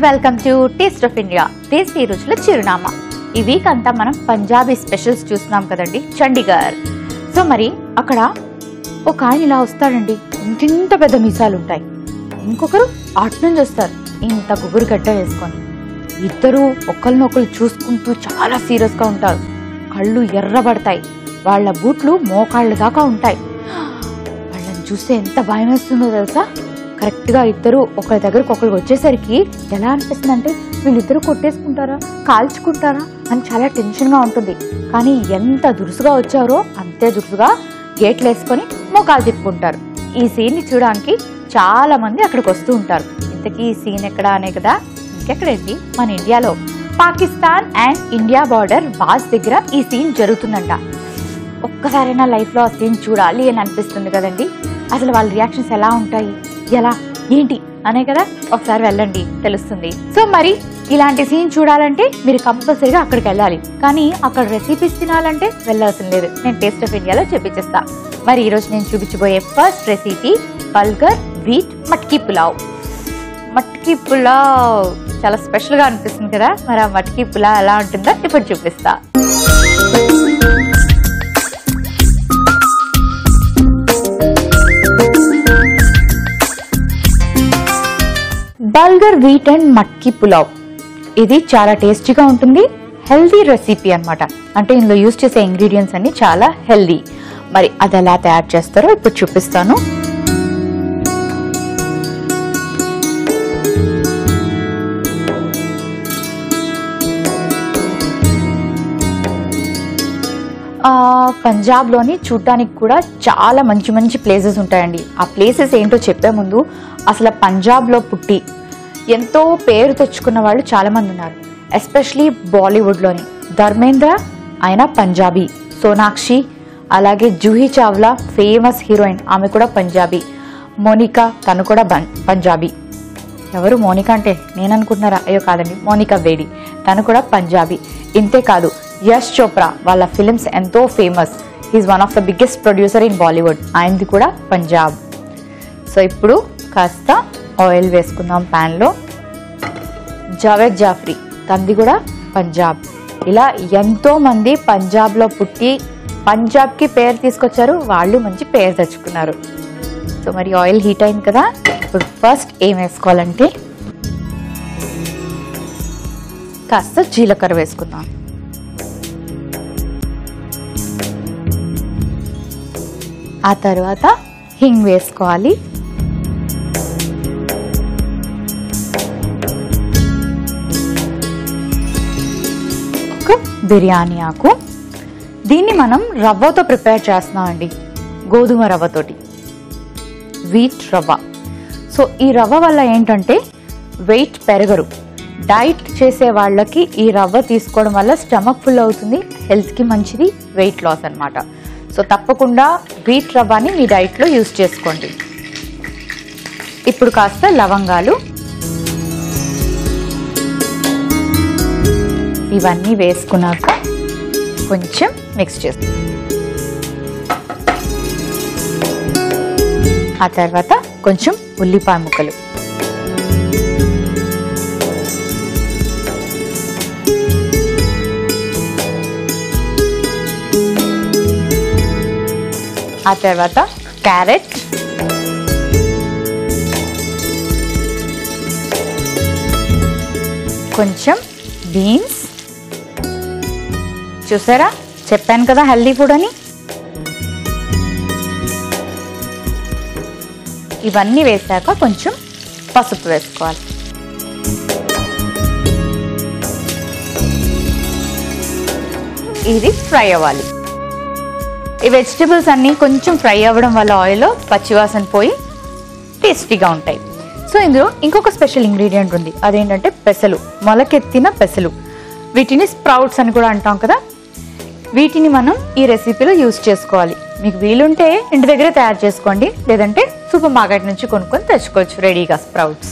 welcome to taste of India tasty రుచుల చిరునామా ఈ వీక్ అంతా మనం పంజాబీ స్పెషల్స్ చూస్తున్నాం కదండి చండీగఢ్ సో మరి అక్కడ ఒక ఆయన ఇలా వస్తాడండి ఇంత పెద్ద మీసాలు ఉంటాయి ఇంకొకరు అటు నుంచి వస్తారు ఇంత గుబురు గడ్డ వేసుకొని ఇద్దరు ఒకరినొకరు చూసుకుంటూ చాలా సీరియస్గా ఉంటారు కళ్ళు ఎర్రబడతాయి వాళ్ళ బూట్లు మోకాళ్ళు దాకా ఉంటాయి వాళ్ళని చూస్తే ఎంత భయం వేస్తుందో తెలుసా కరెక్ట్గా ఇద్దరు ఒకరి దగ్గరకు ఒకరు వచ్చేసరికి ఎలా అనిపిస్తుంది అంటే వీళ్ళిద్దరూ కొట్టేసుకుంటారా కాల్చుకుంటారా అని చాలా టెన్షన్గా ఉంటుంది కానీ ఎంత దురుసుగా వచ్చారో అంతే దురుసుగా గేట్లు వేసుకొని మోకాలు తిప్పుకుంటారు ఈ సీన్ని చూడడానికి చాలా మంది అక్కడికి వస్తూ ఉంటారు ఇంతకీ ఈ సీన్ ఎక్కడ అనే కదా ఇంకెక్కడండి మన ఇండియాలో పాకిస్తాన్ అండ్ ఇండియా బార్డర్ వాస్ దగ్గర ఈ సీన్ జరుగుతుందంట ఒక్కసారైనా లైఫ్లో ఆ సీన్ చూడాలి అని అనిపిస్తుంది కదండి అసలు వాళ్ళ రియాక్షన్స్ ఎలా ఉంటాయి ఎలా ఏంటి అనే కదా ఒకసారి వెళ్ళండి తెలుస్తుంది సో మరి ఇలాంటి సీన్ చూడాలంటే మీరు కంపల్సరీగా అక్కడికి వెళ్ళాలి కానీ అక్కడ రెసిపీస్ తినాలంటే వెళ్ళాల్సిన లేదు నేను టేస్ట్ ఆఫ్ ఇండియాలో చూపించేస్తా మరి ఈరోజు నేను చూపించబోయే first recipe bulgur wheat matki pulao matki pulao చాలా స్పెషల్గా అనిపిస్తుంది కదా మరి ఆ మట్కీ పులావ్ ఎలా ఉంటుందో ఇప్పుడు చూపిస్తా bulgur wheat and matki pulao ఇది చాలా టేస్టీగా ఉంటుంది హెల్దీ రెసిపీ అన్నమాట అంటే ఇందులో యూస్ చేసే ఇంగ్రీడియంట్స్ అన్ని చాలా హెల్దీ మరి అది ఎలా తయారు చేస్తారో ఇప్పుడు చూపిస్తాను ఆ, పంజాబ్లోని చూడటానికి కూడా చాలా మంచి మంచి ప్లేసెస్ ఉంటాయండి ఆ ప్లేసెస్ ఏంటో చెప్పే ముందు అసలు పంజాబ్లో పుట్టి ఎంతో పేరు తెచ్చుకున్న వాళ్ళు చాలామంది ఉన్నారు ఎస్పెషలీ బాలీవుడ్లోని ధర్మేంద్ర ఆయన పంజాబీ సోనాక్షి అలాగే జూహీ చావ్లా ఫేమస్ హీరోయిన్ ఆమె కూడా పంజాబీ మోనికా తను కూడా బం- పంజాబీ ఎవరు మోనికా అంటే నేను అనుకుంటున్నారా అయ్యో కాదండి మోనికా వేడి తను కూడా పంజాబీ ఇంతే కాదు యష్ చోప్రా వాళ్ళ ఫిలిమ్స్ ఎంతో famous he's one of the biggest producer in Bollywood ఆయనది కూడా పంజాబ్ సో ఇప్పుడు కాస్త ఆయిల్ వేసుకుందాం ప్యాన్లో జావేద్ జాఫ్రీ తంది కూడా పంజాబ్ ఇలా ఎంతో మంది పంజాబ్లో పుట్టి పంజాబ్కి పేరు తీసుకొచ్చారు వాళ్ళు మంచి పేరు తెచ్చుకున్నారు సో మరి ఆయిల్ హీట్ అయింది కదా ఇప్పుడు ఫస్ట్ ఏం వేసుకోవాలంటే కాస్త జీలకర్ర వేసుకుందాం ఆ తర్వాత హింగ్ వేసుకోవాలి ఒక బిర్యానీ ఆకు దీన్ని మనం రవ్వతో ప్రిపేర్ చేస్తున్నామండి గోధుమ రవ్వతోటి వీట్ రవ్వ సో ఈ రవ్వ వల్ల ఏంటంటే వెయిట్ పెరగరు డైట్ చేసే వాళ్ళకి ఈ రవ్వ తీసుకోవడం వల్ల స్టమక్ ఫుల్ అవుతుంది హెల్త్కి మంచిది వెయిట్ లాస్ అన్నమాట సో తప్పకుండా వీట్ రవ్వని మీ డైట్లో యూస్ చేసుకోండి ఇప్పుడు కాస్త లవంగాలు ఇవన్నీ వేసుకున్నాక కొంచెం మిక్స్ చేస్తాం ఆ తర్వాత కొంచెం ఉల్లిపాయ ముక్కలు ఆ తర్వాత క్యారెట్ కొంచెం బీన్స్ చూసారా చెప్పాను కదా హెల్దీ ఫుడ్ అని ఇవన్నీ వేసాక కొంచెం పసుపు వేసుకోవాలి ఇది ఫ్రై అవ్వాలి ఈ వెజిటబుల్స్ అన్నీ కొంచెం ఫ్రై అవ్వడం వల్ల ఆయిల్లో పచ్చివాసన పోయి టేస్టీగా ఉంటాయి సో ఇందులో ఇంకొక స్పెషల్ ఇంగ్రీడియంట్ ఉంది అదేంటంటే పెసలు మొలకెత్తిన పెసలు వీటిని స్ప్రౌట్స్ అని కూడా అంటాం కదా వీటిని మనం ఈ రెసిపీలో యూస్ చేసుకోవాలి మీకు వీలుంటే ఇంటి దగ్గరే తయారు చేసుకోండి లేదంటే సూపర్ మార్కెట్ నుంచి కొనుక్కొని తెచ్చుకోవచ్చు రెడీగా స్ప్రౌట్స్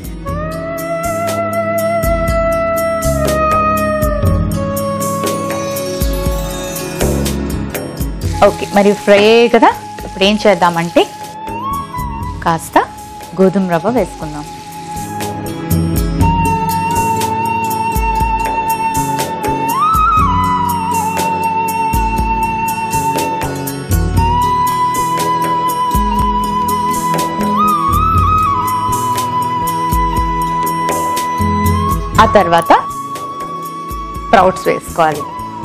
ఓకే మరి ఫ్రై అయ్యాయి కదా ఇప్పుడు ఏం చేద్దామంటే కాస్త గోధుమ రవ్వ వేసుకుందాం ఆ తర్వాత స్ప్రౌట్స్ వేసుకోవాలి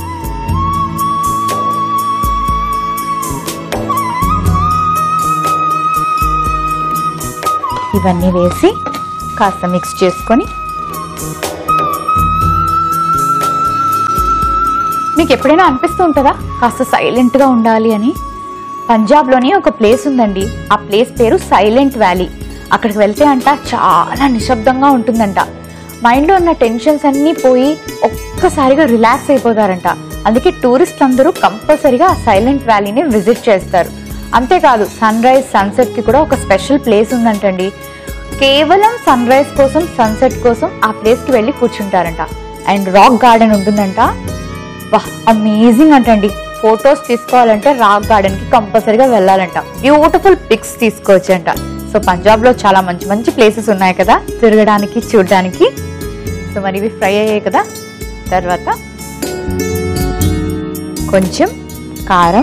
ఇవన్నీ వేసి కాస్త మిక్స్ చేసుకొని మీకు ఎప్పుడైనా అనిపిస్తూ ఉంటుందా కాస్త సైలెంట్గా ఉండాలి అని పంజాబ్లోని ఒక ప్లేస్ ఉందండి ఆ ప్లేస్ పేరు సైలెంట్ వ్యాలీ అక్కడికి వెళ్తే అంట చాలా నిశ్శబ్దంగా ఉంటుందంట మైండ్లో ఉన్న టెన్షన్స్ అన్నీ పోయి ఒక్కసారిగా రిలాక్స్ అయిపోతారంట అందుకే టూరిస్టులు అందరూ కంపల్సరీగా ఆ సైలెంట్ వ్యాలీని విజిట్ చేస్తారు అంతేకాదు సన్ రైజ్ సన్సెట్కి కూడా ఒక స్పెషల్ ప్లేస్ ఉందంటండి కేవలం సన్ రైజ్ కోసం సన్సెట్ కోసం ఆ ప్లేస్కి వెళ్ళి కూర్చుంటారంట అండ్ రాక్ గార్డెన్ ఉంటుందంట వా అమేజింగ్ అంటండి ఫొటోస్ తీసుకోవాలంటే రాక్ గార్డెన్ కి కంపల్సరీగా వెళ్ళాలంట బ్యూటిఫుల్ పిక్స్ తీసుకోవచ్చంట సో పంజాబ్ లో చాలా మంచి మంచి ప్లేసెస్ ఉన్నాయి కదా తిరగడానికి చూడడానికి సో మరి ఇవి ఫ్రై అయ్యాయి కదా తర్వాత కొంచెం కారం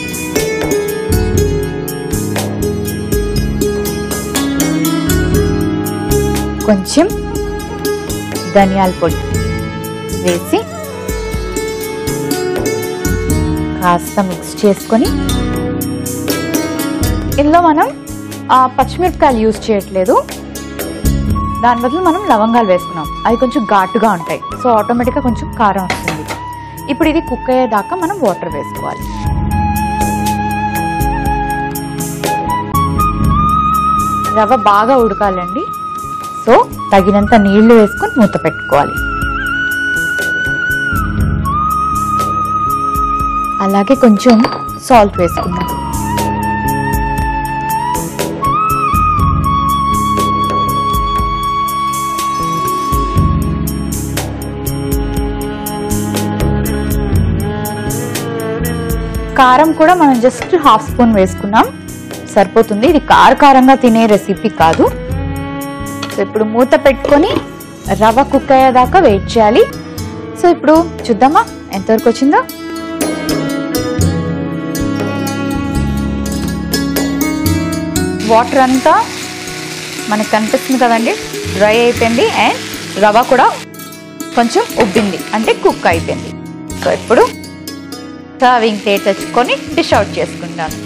కొంచెం ధనియాల పొడి వేసి కాస్త మిక్స్ చేసుకొని ఇందులో మనం ఆ, పచ్చిమిరపకాయలు యూజ్ చేయట్లేదు దాని బదులు మనం లవంగాలు వేసుకున్నాం అవి కొంచెం ఘాటుగా ఉంటాయి సో ఆటోమేటిక్గా కొంచెం కారం వస్తుంది ఇప్పుడు ఇది కుక్ అయ్యేదాకా మనం వాటర్ వేసుకోవాలి రవ్వ బాగా ఉడకాలండి సో తగినంత నీళ్లు వేసుకొని మూత పెట్టుకోవాలి అలాగే కొంచెం సాల్ట్ వేసుకుందాం కారం కూడా మనం జస్ట్ హాఫ్ స్పూన్ వేసుకున్నాం సరిపోతుంది ఇది కారకారంగా తినే రెసిపీ కాదు సో ఇప్పుడు మూత పెట్టుకొని రవ్వ కుక్ అయ్యేదాకా వెయిట్ చేయాలి సో ఇప్పుడు చూద్దామా ఎంతవరకు వచ్చిందో వాటర్ అంతా మనకు కనిపిస్తుంది కదండి డ్రై అయిపోయింది అండ్ రవ్వ కూడా కొంచెం ఉబ్బింది అంటే కుక్ అయిపోయింది సో ఇప్పుడు సర్వింగ్ ప్లేట్ తెచ్చుకొని డిష్ అవుట్ చేసుకుంటాను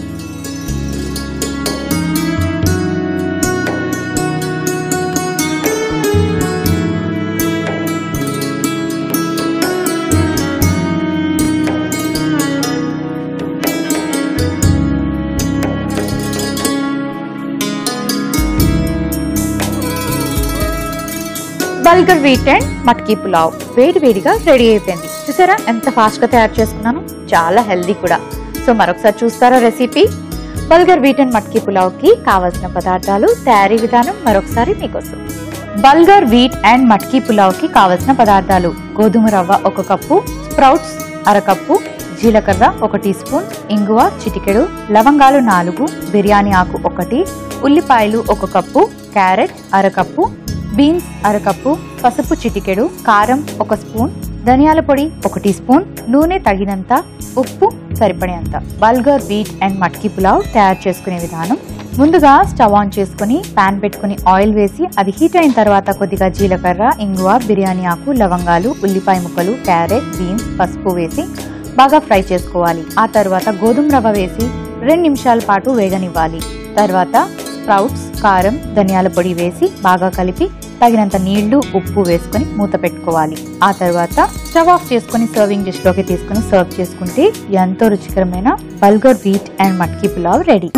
bulgur wheat and matki pulao వేడి వేడిగా రెడీ అయిపోయింది చూసారా ఎంత ఫాస్ట్ గా తయారు చేసుకున్నాను చాలా హెల్దీ కూడా సో మరొకసారి చూస్తారా recipe bulgur wheat and matki pulao కి కావాల్సిన పదార్థాలు తయారీ విధానం మరొకసారి మీకోసం bulgur wheat and matki pulao కి కావలసిన పదార్థాలు గోధుమ రవ్వ ఒక కప్పు స్ప్రౌట్స్ అరకప్పు జీలకర్ర ఒక టీ స్పూన్ ఇంగువ చిటికెడు లవంగాలు నాలుగు బిర్యానీ ఆకు ఒకటి ఉల్లిపాయలు ఒక కప్పు క్యారెట్ అరకప్పు బీన్స్ అరకప్పు పసుపు చిటికెడు కారం ఒక స్పూన్ ధనియాల పొడి ఒక టీ స్పూన్ నూనె తగినంత ఉప్పు సరిపడేంత bulgur wheat and matki pulao తయారు చేసుకునే విధానం ముందుగా స్టవ్ ఆన్ చేసుకుని పాన్ పెట్టుకుని ఆయిల్ వేసి అది హీట్ అయిన తర్వాత కొద్దిగా జీలకర్ర ఇంగువ బిర్యానీ ఆకు లవంగాలు ఉల్లిపాయ ముక్కలు క్యారెట్ బీన్స్ పసుపు వేసి బాగా ఫ్రై చేసుకోవాలి ఆ తర్వాత గోధుమ రవ్వ వేసి రెండు నిమిషాల పాటు వేగనివ్వాలి తర్వాత స్ప్రౌట్స్ కారం ధనియాల పొడి వేసి బాగా కలిపి తగినంత నీళ్లు ఉప్పు వేసుకొని మూత పెట్టుకోవాలి ఆ తర్వాత స్టవ్ ఆఫ్ చేసుకొని సర్వింగ్ డిష్ లోకి తీసుకుని సర్వ్ చేసుకుంటే ఎంతో రుచికరమైన bulgur wheat and matki pulao ready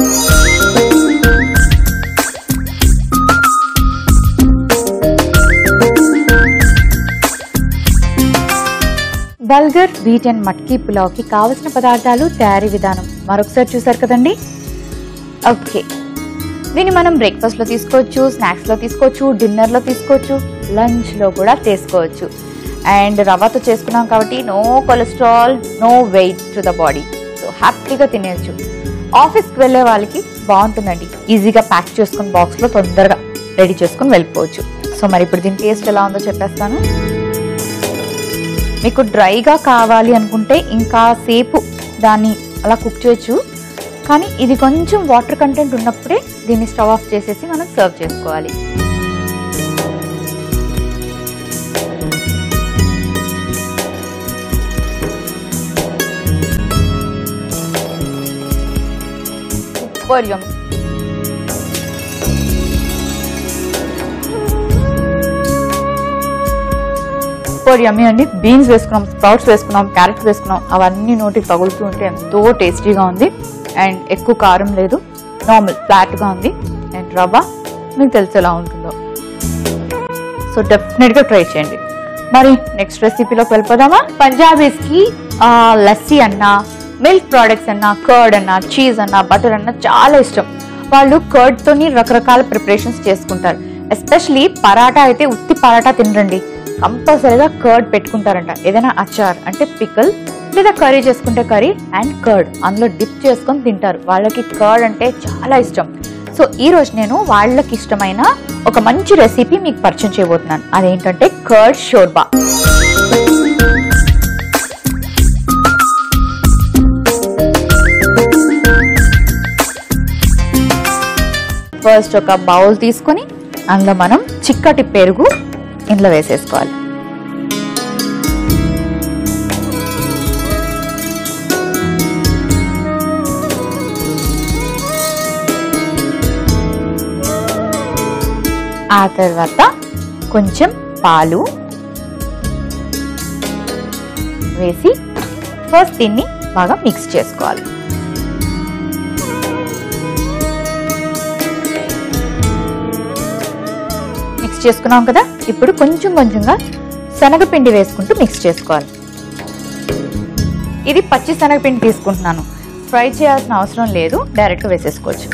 bulgur wheat and matki పులావ్కి కావలసిన పదార్థాలు తయారీ విధానం మరొకసారి చూసారు కదండి ఓకే దీన్ని మనం బ్రేక్ఫాస్ట్లో తీసుకోవచ్చు స్నాక్స్లో తీసుకోవచ్చు డిన్నర్లో తీసుకోవచ్చు లంచ్లో కూడా తీసుకోవచ్చు అండ్ రవ్వతో చేసుకున్నాం కాబట్టి no cholesterol no weight to the body so హ్యాపీగా తినేయచ్చు ఆఫీస్కి వెళ్ళే వాళ్ళకి బాగుంటుందండి ఈజీగా ప్యాక్ చేసుకుని బాక్స్లో తొందరగా రెడీ చేసుకుని వెళ్ళిపోవచ్చు సో మరి ఇప్పుడు దీని టేస్ట్ ఎలా ఉందో చెప్పేస్తాను మీకు డ్రైగా కావాలి అనుకుంటే ఇంకా సేపు దాన్ని అలా కుక్ చేయొచ్చు కానీ ఇది కొంచెం వాటర్ కంటెంట్ ఉన్నప్పుడే దీన్ని స్టవ్ ఆఫ్ చేసేసి మనం సర్వ్ చేసుకోవాలి సూపర్ యమ్ సూపర్ యమ్మీ అండి బీన్స్ వేసుకున్నాం స్ప్రౌట్స్ వేసుకున్నాం క్యారెట్స్ వేసుకున్నాం అవన్నీ నోటికి తగులుతూ ఉంటే ఎంతో టేస్టీగా ఉంది అండ్ ఎక్కువ కారం లేదు నార్మల్ ఫ్లాట్గా ఉంది అండ్ రవ్వ మీకు తెలిసి ఎలా ఉంటుందో సో డెఫినెట్గా ట్రై చేయండి మరి నెక్స్ట్ రెసిపీలోకి వెళ్ళిపోదామా పంజాబీస్కి ఆ, లస్సీ అన్నా మిల్క్ ప్రోడక్ట్స్ అన్నా కర్డ్ అన్నా చీజ్ అన్నా బటర్ అన్నా చాలా ఇష్టం వాళ్ళు కర్డ్ తోని రకరకాల ప్రిపరేషన్స్ చేసుకుంటారు ఎస్పెషలీ పరాటా అయితే ఉత్తి పరాటా తినరండి కంపల్సరీగా కర్డ్ పెట్టుకుంటారంట ఏదైనా అచార్ అంటే పికల్ లేదా కర్రీ చేసుకుంటే కర్రీ అండ్ కర్డ్ అందులో డిప్ చేసుకొని తింటారు వాళ్ళకి కర్డ్ అంటే చాలా ఇష్టం సో ఈ రోజు నేను వాళ్ళకి ఇష్టమైన ఒక మంచి రెసిపీ మీకు పరిచయం చేయబోతున్నాను అదేంటంటే కర్డ్ షోర్బా ఫస్ట్ ఒక బౌల్ తీసుకొని అందులో మనం చిక్కటి పెరుగు ఇందులో వేసేసుకోవాలి ఆ తర్వాత కొంచెం పాలు వేసి ఫస్ట్ దీన్ని బాగా మిక్స్ చేసుకోవాలి మిక్స్ చేసుకున్నాం కదా ఇప్పుడు కొంచెం కొంచెంగా శనగపిండి వేసుకుంటూ మిక్స్ చేసుకోవాలి ఇది పచ్చి శనగపిండి తీసుకుంటున్నాను ఫ్రై చేయాల్సిన అవసరం లేదు డైరెక్ట్గా వేసేసుకోవచ్చు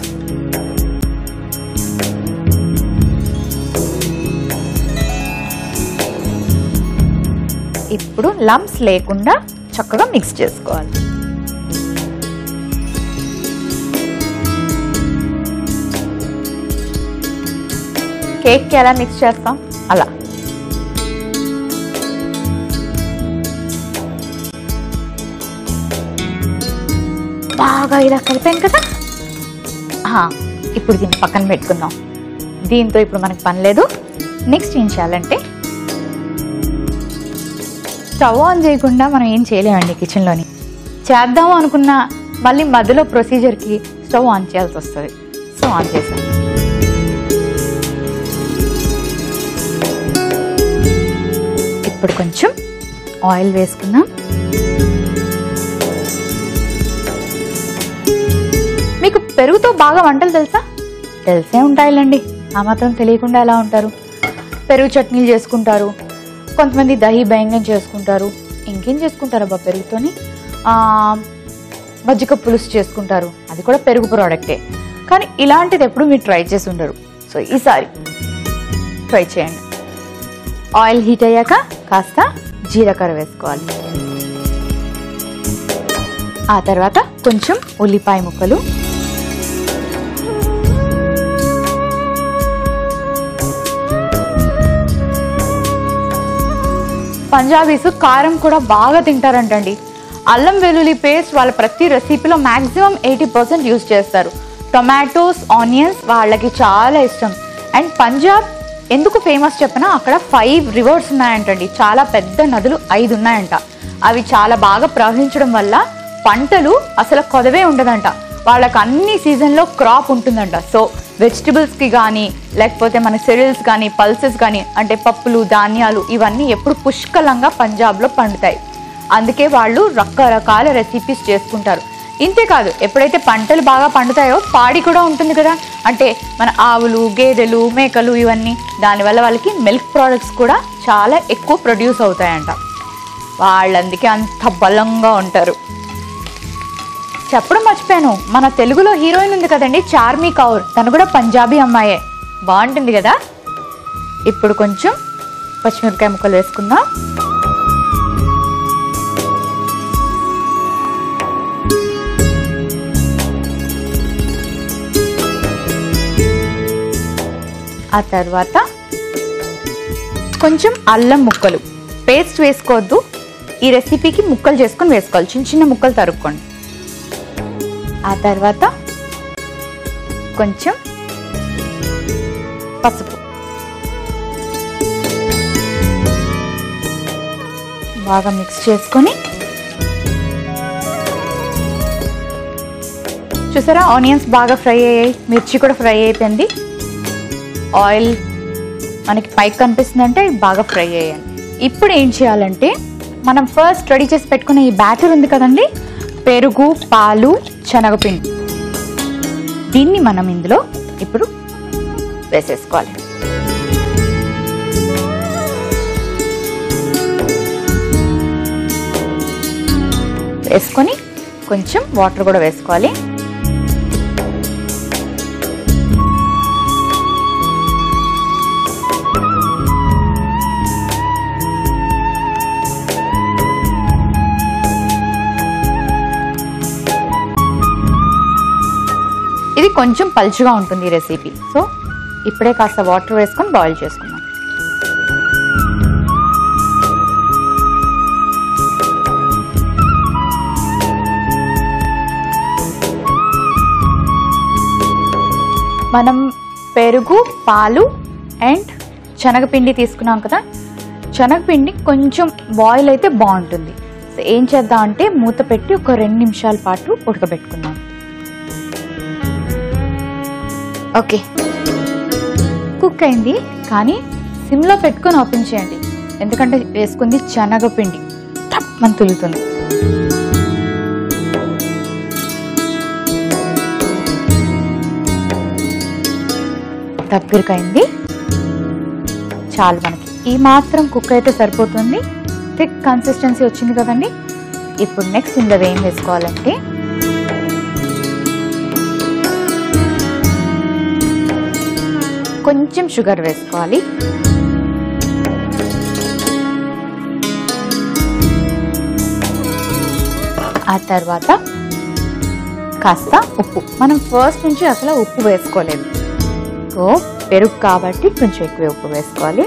ఇప్పుడు లంప్స్ లేకుండా చక్కగా మిక్స్ చేసుకోవాలి కేక్కి ఎలా మిక్స్ చేస్తాం అలా బాగా ఇలా కలిపాను కదా ఆ, ఇప్పుడు దీన్ని పక్కన పెట్టుకుందాం దీంతో ఇప్పుడు మనకు పని లేదు నెక్స్ట్ ఏం చేయాలంటే స్టవ్ ఆన్ చేయకుండా మనం ఏం చేయలేమండి కిచెన్లోని చేద్దాం అనుకున్న మళ్ళీ మధ్యలో ప్రొసీజర్కి స్టవ్ ఆన్ చేయాల్సి వస్తుంది సో ఆన్ చేసాం ఇప్పుడు కొంచెం ఆయిల్ వేసుకుందాం మీకు పెరుగుతో బాగా వంటలు తెలుసా తెలిసే ఉంటాయిలండి ఆ మాత్రం తెలియకుండా ఎలా ఉంటారు పెరుగు చట్నీలు చేసుకుంటారు కొంతమంది దహి బయంగం చేసుకుంటారు ఇంకేం చేసుకుంటారు అబ్బా పెరుగుతోని ఆ, మజ్జిగ పులుసు చేసుకుంటారు అది కూడా పెరుగు ప్రోడక్టే కానీ ఇలాంటిది ఎప్పుడు మీరు ట్రై చేసి ఉండరు సో ఈసారి ట్రై చేయండి ఆయిల్ హీట్ అయ్యాక కాస్త జీలకర్ర వేసుకోవాలి ఆ తర్వాత కొంచెం ఉల్లిపాయ ముక్కలు పంజాబీస్ కారం కూడా బాగా తింటారంటండి అల్లం వెల్లుల్లి పేస్ట్ వాళ్ళ ప్రతి రెసిపీలో మాక్సిమం ఎయిటీ పర్సెంట్ యూస్ చేస్తారు టొమాటోస్ ఆనియన్స్ వాళ్ళకి చాలా ఇష్టం అండ్ పంజాబ్ ఎందుకు ఫేమస్ చెప్పినా అక్కడ ఫైవ్ రివర్స్ ఉన్నాయంటండి చాలా పెద్ద నదులు ఐదు ఉన్నాయంట అవి చాలా బాగా ప్రవహించడం వల్ల పంటలు అసలు కొదవే ఉండదంట వాళ్ళకి అన్ని సీజన్లో క్రాప్ ఉంటుందంట సో వెజిటబుల్స్కి కానీ లేకపోతే మన సెరియల్స్ కానీ పల్సెస్ కానీ అంటే పప్పులు ధాన్యాలు ఇవన్నీ ఎప్పుడు పుష్కలంగా పంజాబ్లో పండుతాయి అందుకే వాళ్ళు రకరకాల రెసిపీస్ చేసుకుంటారు ఇంతే కాదు ఎప్పుడైతే పంటలు బాగా పండుతాయో పాడి కూడా ఉంటుంది కదా అంటే మన ఆవులు గేదెలు మేకలు ఇవన్నీ దానివల్ల వాళ్ళకి మిల్క్ ప్రోడక్ట్స్ కూడా చాలా ఎక్కువ ప్రొడ్యూస్ అవుతాయంట వాళ్ళందుకే అంత బలంగా ఉంటారు చెప్పడం మర్చిపోయాను మన తెలుగులో హీరోయిన్ ఉంది కదండి చార్మి కౌర్ తను కూడా పంజాబీ అమ్మాయే బాగుంటుంది కదా ఇప్పుడు కొంచెం పచ్చిమిరపకాయ ముక్కలు వేసుకుందాం ఆ తర్వాత కొంచెం అల్లం ముక్కలు పేస్ట్ వేసుకోవద్దు ఈ రెసిపీకి ముక్కలు చేసుకొని వేసుకోవాలి చిన్న చిన్న ముక్కలు తరుక్కోండి ఆ తర్వాత కొంచెం పసుపు బాగా మిక్స్ చేసుకొని చూసారా ఆనియన్స్ బాగా ఫ్రై అయ్యాయి మిర్చి కూడా ఫ్రై అయిపోయింది ఆయిల్ మనకి పైకి కనిపిస్తుంది అంటే బాగా ఫ్రై అయ్యాయి ఇప్పుడు ఏం చేయాలంటే మనం ఫస్ట్ రెడీ చేసి పెట్టుకున్న ఈ బ్యాటర్ ఉంది కదండి పెరుగు పాలు శనగపిండి దీన్ని మనం ఇందులో ఇప్పుడు వేసేసుకోవాలి వేసుకొని కొంచెం వాటర్ కూడా వేసుకోవాలి ఇది కొంచెం పలుచుగా ఉంటుంది ఈ రెసిపీ సో ఇప్పుడే కాస్త వాటర్ వేసుకొని బాయిల్ చేసుకుందాం మనం పెరుగు పాలు అండ్ శనగపిండి తీసుకున్నాం కదా శనగపిండి కొంచెం బాయిల్ అయితే బాగుంటుంది సో ఏం చేద్దాం అంటే మూత పెట్టి ఒక రెండు నిమిషాల పాటు ఉడకబెట్టుకుందాం ఓకే కుక్ అయింది కానీ సిమ్లో పెట్టుకొని ఓపెన్ చేయండి ఎందుకంటే వేసుకుంది శనగపిండి టప్ మన తులుతుంది దగ్గరికి అయింది చాలు మనకి ఈ మాత్రం కుక్ అయితే సరిపోతుంది థిక్ కన్సిస్టెన్సీ వచ్చింది కదండి ఇప్పుడు నెక్స్ట్ ఇందులో ఏం వేసుకోవాలంటే కొంచెం షుగర్ వేసుకోవాలి ఆ తర్వాత కాస్త ఉప్పు మనం ఫస్ట్ నుంచి అసలు ఉప్పు వేసుకోలేదు సో పెరుగు కాబట్టి కొంచెం ఎక్కువ ఉప్పు వేసుకోవాలి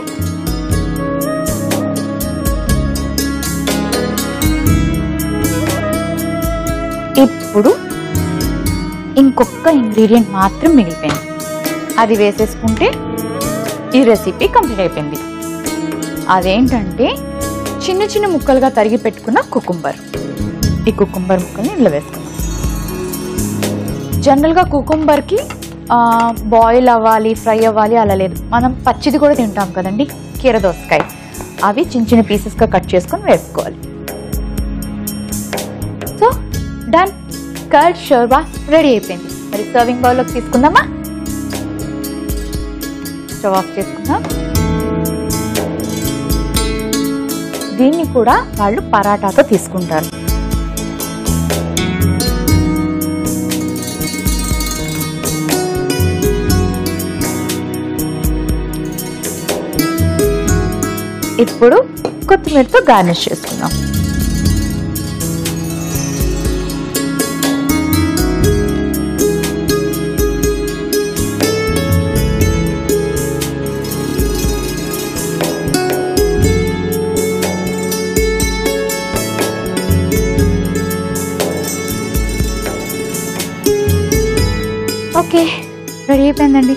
ఇప్పుడు ఇంకొక ఇంగ్రీడియంట్ మాత్రం మిగిలిపోయింది అది వేసేసుకుంటే ఈ రెసిపీ కంప్లీట్ అయిపోయింది అదేంటంటే చిన్న చిన్న ముక్కలుగా తరిగి పెట్టుకున్న కుకుంబర్ ఈ కుకుంబర్ ముక్కల్ని ఇందులో వేసుకున్నాం జనరల్గా కుకుంబర్కి బాయిల్ అవ్వాలి ఫ్రై అవ్వాలి అలా లేదు మనం పచ్చిది కూడా తింటాం కదండి కీర దోసకాయ అవి చిన్న చిన్న పీసెస్గా కట్ చేసుకొని వేసుకోవాలి so done curd shorba ready అయిపోయింది మరి సర్వింగ్ బౌల్లోకి తీసుకుందామా స్టవ్ ఆఫ్ చేసుకుందాం దీన్ని కూడా వాళ్ళు పరాటాతో తీసుకుంటారు ఇప్పుడు కొత్తిమీరతో గార్నిష్ చేసుకుందాం ఓకే రెడీ అయిపోయిందండి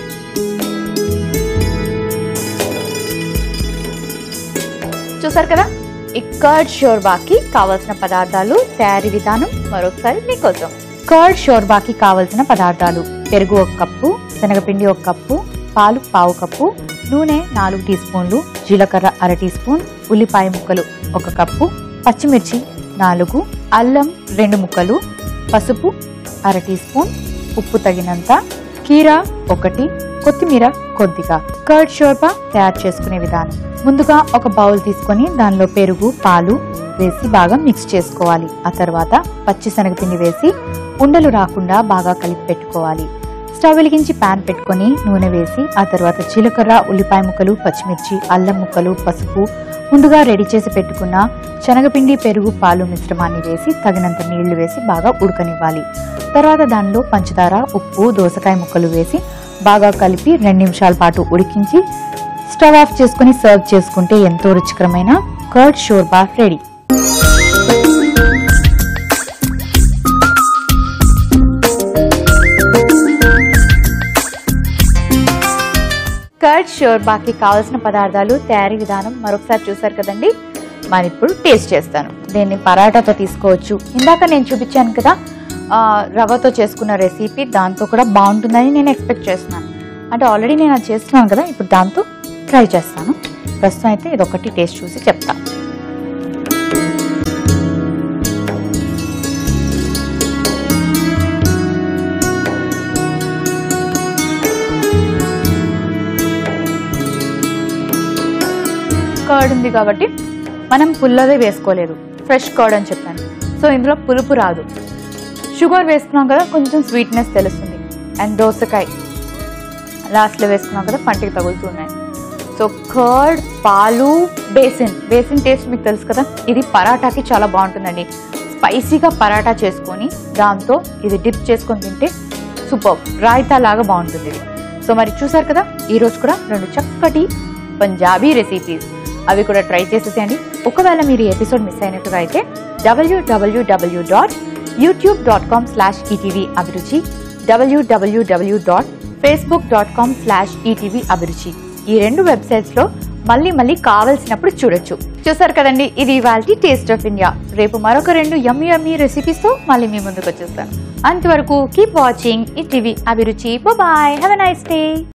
చూసారు కదా ఈ కర్డ్ షోర్బాకి కావలసిన పదార్థాలు తయారీ విధానం మరొకసారి మీకోసం కర్డ్ షోర్బాకి కావలసిన పదార్థాలు పెరుగు ఒక కప్పు శనగపిండి ఒక కప్పు పాలు పావు కప్పు నూనె నాలుగు టీ స్పూన్లు జీలకర్ర అర టీ స్పూన్ ఉల్లిపాయ ముక్కలు ఒక కప్పు పచ్చిమిర్చి నాలుగు అల్లం రెండు ముక్కలు పసుపు అర టీ స్పూన్ ఉప్పు తగినంత కీరా ఒకటి కొత్తిమీర కొద్దిగా కర్డ్ షోర్బా తయారు చేసుకునే విధానం ముందుగా ఒక బౌల్ తీసుకొని దానిలో పెరుగు పాలు వేసి బాగా మిక్స్ చేసుకోవాలి ఆ తర్వాత పచ్చి శనగపిండి వేసి ఉండలు రాకుండా బాగా కలిపి పెట్టుకోవాలి స్టవ్ వెలిగించి పాన్ పెట్టుకొని నూనె వేసి ఆ తర్వాత జీలకర్ర ఉల్లిపాయ ముక్కలు పచ్చిమిర్చి అల్లం ముక్కలు పసుపు ముందుగా రెడీ చేసి పెట్టుకున్న శనగపిండి పెరుగు పాలు మిశ్రమాన్ని వేసి తగినంత నీళ్లు వేసి బాగా ఉడకనివ్వాలి తర్వాత దానిలో పంచదార ఉప్పు దోసకాయ ముక్కలు వేసి బాగా కలిపి రెండు నిమిషాల పాటు ఉడికించి స్టవ్ ఆఫ్ చేసుకుని సర్వ్ చేసుకుంటే ఎంతో రుచికరమైన కర్డ్ షోర్బా రెడీ కర్డ్ షోర్బాకి కావాల్సిన పదార్థాలు తయారీ విధానం మరొకసారి చూసారు కదండి మరి ఇప్పుడు టేస్ట్ చేస్తాను దీన్ని పరాటాతో తీసుకోవచ్చు ఇందాక నేను చూపించాను కదా ఆ, రవ్వతో చేసుకున్న రెసిపీ దాంతో కూడా బాగుంటుందని నేను ఎక్స్పెక్ట్ చేస్తున్నాను అంటే ఆల్రెడీ నేను అది చేస్తున్నాను కదా ఇప్పుడు దాంతో ట్రై చేస్తాను ప్రస్తుతం అయితే ఇది ఒకటి టేస్ట్ చూసి చెప్తాను కర్డ్ ఉంది కాబట్టి మనం పుల్లదే వేసుకోలేదు ఫ్రెష్ కర్డ్ అని చెప్పాను సో ఇందులో పులుపు రాదు షుగర్ వేసుకున్నాం కదా కొంచెం స్వీట్నెస్ తెలుస్తుంది అండ్ దోసకాయ లాస్ట్లో వేసుకున్నాం కదా పంటికి తగులుతున్నాయి సో కర్డ్ పాలు బేసిన్ బేసిన్ టేస్ట్ మీకు తెలుసు కదా ఇది పరాటాకి చాలా బాగుంటుందండి స్పైసీగా పరాటా చేసుకొని దాంతో ఇది డిప్ చేసుకొని తింటే సూపర్ రాయితా లాగా బాగుంటుంది ఇది సో మరి చూసారు కదా ఈ రోజు కూడా రెండు చక్కటి పంజాబీ రెసిపీస్ అవి కూడా ట్రై చేసేసేయండి ఒకవేళ మీరు ఈ ఎపిసోడ్ మిస్ అయినట్టుగా అయితే W W W dot YouTube dot com slash ETV Abhiruchi W W W dot Facebook dot com slash ETV Abhiruchi ఈ రెండు వెబ్సైట్స్ లో మళ్ళీ మళ్ళీ కావలసినప్పుడు చూడొచ్చు చూసారు కదండి ఇది ఇవాళ టేస్ట్ ఆఫ్ ఇండియా రేపు మరొక రెండు యమ్మీ యమ్మీ రెసిపీస్ తో మళ్ళీ మీ ముందుకు వచ్చేస్తాను అంతవరకు keep watching E TV Abhiruchi bye have a nice day